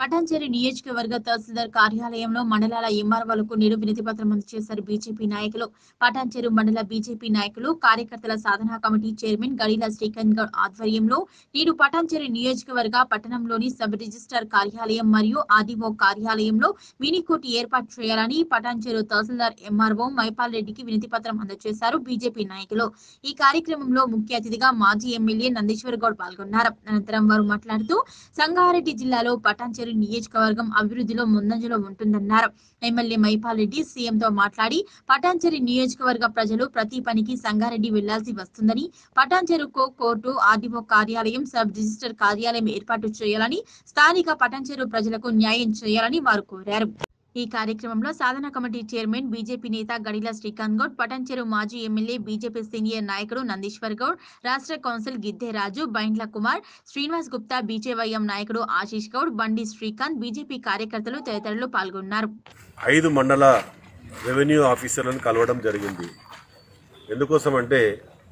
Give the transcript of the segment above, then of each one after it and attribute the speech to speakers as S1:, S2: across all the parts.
S1: పటాన్చేరి నియోజకవర్గ తహసీల్దార్ కార్యాలయంలో మండలాల ఎంఆర్ఓలకు నేడు వినతి పత్రం అందజేశారు బీజేపీ నాయకులు పటాన్చేరు మండల బీజేపీ నాయకులు కార్యకర్తల సాధనా కమిటీ చైర్మన్ గడిల శ్రీకాంత్ గౌడ్ ఆధ్వర్యంలో నేడు పటాన్చేరి నియోజకవర్గ పట్టణంలోని సబ్ రిజిస్టార్ కార్యాలయం మరియు ఆర్డీఓ కార్యాలయంలో మినీకోటి ఏర్పాటు చేయాలని పటాన్చేరు తహసీల్దార్ ఎంఆర్ఓ మైపాల్ రెడ్డికి వినతి పత్రం అందజేశారు బీజేపీ నాయకులు ఈ కార్యక్రమంలో ముఖ్య అతిథిగా మాజీ ఎమ్మెల్యే నందీశ్వర్ గౌడ్ పాల్గొన్నారు అనంతరం వారు మాట్లాడుతూ సంగారెడ్డి జిల్లాలో పటాన్చేరు నియోజకవర్గం అభివృద్ధిలో ముందంజలో ఉంటుందన్నారు ఎమ్మెల్యే మైపాల్ రెడ్డి సీఎంతో మాట్లాడి పటాన్చేరు నియోజకవర్గ ప్రజలు ప్రతి పనికి సంగారెడ్డి వెళ్లాల్సి వస్తుందని పటాన్చేరు కో కోర్టు ఆర్డీఓ కార్యాలయం సబ్ రిజిస్టర్ కార్యాలయం ఏర్పాటు చేయాలని స్థానిక పటాన్చేరు ప్రజలకు న్యాయం చేయాలని వారు కోరారు ఈ కార్యక్రమంలో సాధన కమిటీ చైర్మన్ బీజేపీ నేత గడిల శ్రీకాంత్ గౌడ్ పటంచెరు మాజీ ఎమ్మెల్యే బీజేపీ సీనియర్ నాయకుడు నందీశ్వర్ గౌడ్ రాష్ట్ర కౌన్సిల్ గిద్దె రాజు బైండ్ల కుమార్ శ్రీనివాస్ గుప్తా బీజేవైఎం నాయకుడు ఆశీష్ గౌడ్ బండి శ్రీకాంత్ బీజేపీ కార్యకర్తలు తదితరులు పాల్గొన్నారు
S2: ఐదు మండల రెవెన్యూ ఆఫీసర్లను కలవడం జరిగింది ఎందుకోసం అంటే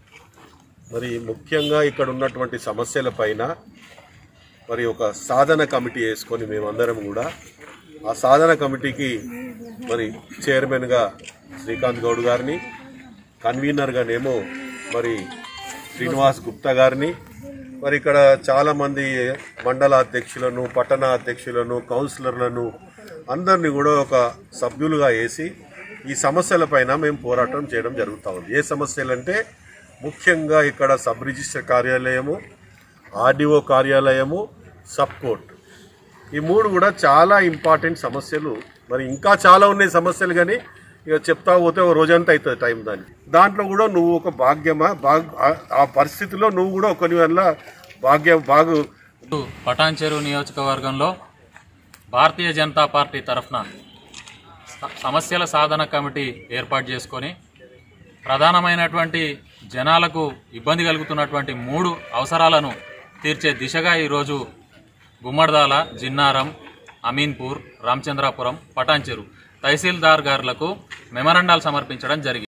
S2: మరి ముఖ్యంగా ఇక్కడ ఉన్నటువంటి సమస్యల పైన మరి ఒక సాధన కమిటీ వేసుకొని మేమందరం కూడా ఆ సాధన కమిటీకి మరి చైర్మన్గా శ్రీకాంత్ గౌడ్ గారిని కన్వీనర్గానేమో మరి శ్రీనివాస్ గుప్తా గారిని మరి ఇక్కడ చాలామంది మండల అధ్యక్షులను పట్టణ అధ్యక్షులను కౌన్సిలర్లను అందరినీ కూడా ఒక సభ్యులుగా వేసి ఈ సమస్యలపైన మేము పోరాటం చేయడం జరుగుతూ ఉంది ఏ సమస్యలంటే ముఖ్యంగా ఇక్కడ సబ్ రిజిస్టర్ కార్యాలయము ఆర్డీఓ కార్యాలయము సబ్ కోర్ట్ ఈ మూడు కూడా చాలా ఇంపార్టెంట్ సమస్యలు మరి ఇంకా చాలా ఉన్నాయి సమస్యలు కానీ ఇక చెప్తా పోతే ఓ రోజంతా అవుతుంది టైం దాన్ని దాంట్లో కూడా నువ్వు ఒక భాగ్యమా భాగ్ ఆ- ఆ పరిస్థితిలో నువ్వు కూడా కొన్ని వల్ల భాగ్యం బాగు
S3: పటాన్చెరు నియోజకవర్గంలో భారతీయ జనతా పార్టీ తరఫున స- సమస్యల సాధన కమిటీ ఏర్పాటు చేసుకొని ప్రధానమైనటువంటి జనాలకు ఇబ్బంది కలుగుతున్నటువంటి మూడు అవసరాలను తీర్చే దిశగా ఈరోజు గుమ్మడిదాల జిన్నారం అమీన్పూర్ రామచంద్రాపురం పటాన్చెరు తహసీల్దార్ గారులకు మెమరండాలు సమర్పించడం జరిగింది